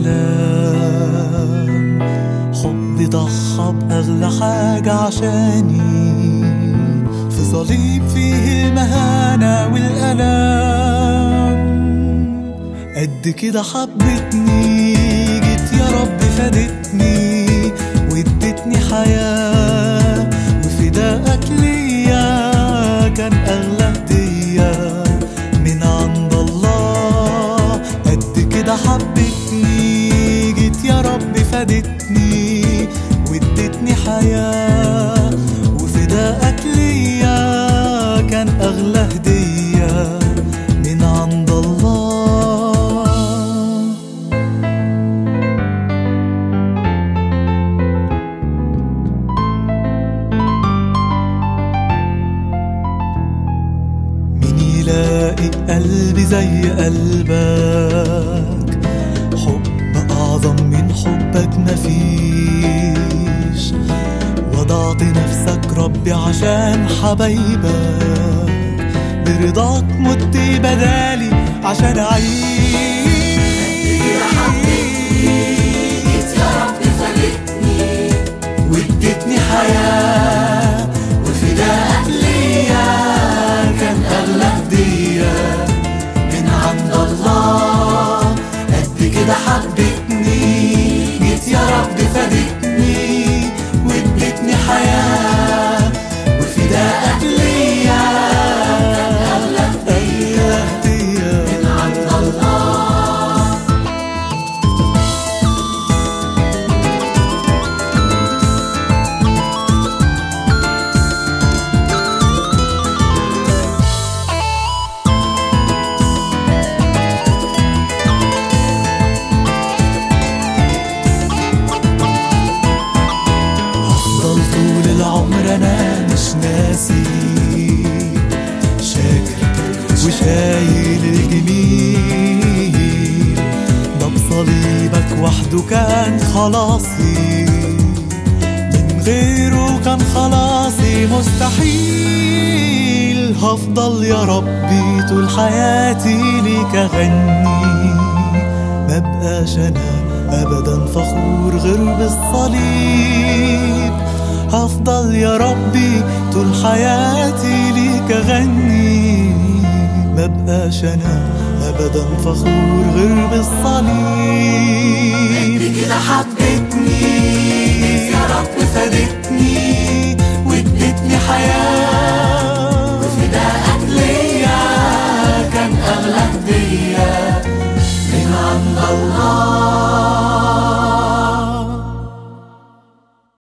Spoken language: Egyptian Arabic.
الكلام حبي ضحى بأغلى حاجة عشاني في صليب فيه المهانة والألام قد كده حبتني جيت يا رب فادتني وادتني حياة وفداءك ليا كان أغلى هدية من عند الله قد كده حبتني جيت يا رب فادتني وادتني حياة وفداءك ليا كان أغلى هدية من عند الله مين يلاقي قلبي زي قلبك حب أعظم من حبك مفيش وضعت نفسك ربي عشان حبايبك برضاك مت بدالي عشان أعيش جيت يا رب خلتني وادتني حياة وفداءك ليا كان أغلى هدية من عند الله قد كده حبتني جيت يا رب فادتني وادتني حياة وفداءك ليا أغلى هدية من عند الله هفضل طول العمر انا مش ناسي شاكر وشايل الجميل ده بصليبك وحده كان خلاصي من غيره كان خلاصي مستحيل هفضل يا ربي طول حياتي ليك اغني مبقاش انا ابدا فخور غير بالصليب هفضل يا ربي طول حياتي ليك اغني مبقاش انا ابدا فخور غير بالصليب كده حبتني